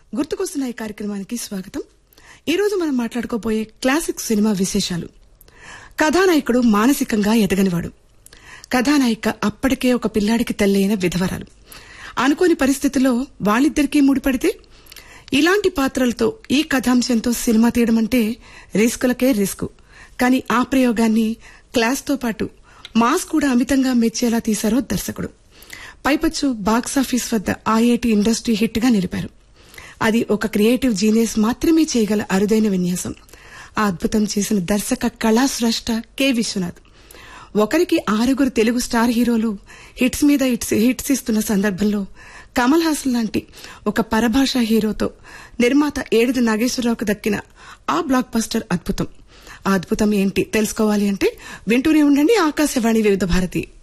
గుర్తుకొస్తున్న ఈ కార్యక్రమానికి స్వాగతం ఈ రోజు మనం మాట్లాడుకోబోయే క్లాసిక్ సినిమా విశేషాలు కథానాయకుడు మానసికంగా ఎదగనివాడు కథానాయిక అప్పటికే ఒక పిల్లాడికి తల్లైన విధవరాలు అనుకోని పరిస్థితుల్లో వాళ్ళిద్దరికీ ముడిపడితే ఇలాంటి పాత్రలతో ఈ కథాంశంతో సినిమా తీయడం అంటే రిస్కులకే రిస్క్ కానీ ఆ ప్రయోగాన్ని క్లాస్తో పాటు మాస్ కూడా అమితంగా మెచ్చేలా తీశారో దర్శకుడు పైపచ్చు బాక్సాఫీస్ వద్ద ఐఐటి ఇండస్ట్రీ హిట్ గా నిలిపారు అది ఒక క్రియేటివ్ జీనియస్ మాత్రమే చేయగల అరుదైన విన్యాసం ఆ అద్భుతం చేసిన దర్శక కళా స్రష్ట కె విశ్వనాథ్ ఒకరికి ఆరుగురు తెలుగు స్టార్ హీరోలు హిట్స్ మీద హిట్స్ హిట్స్ ఇస్తున్న సందర్భంలో కమల్ హాసన్ లాంటి ఒక పరభాషా హీరోతో నిర్మాత ఏడుది నాగేశ్వరరావుకు దక్కిన ఆ బ్లాక్ బస్టర్ అద్భుతం ఆ అద్భుతం ఏంటి తెలుసుకోవాలి అంటే వింటూనే ఉండండి ఆకాశవాణి వివిధ భారతి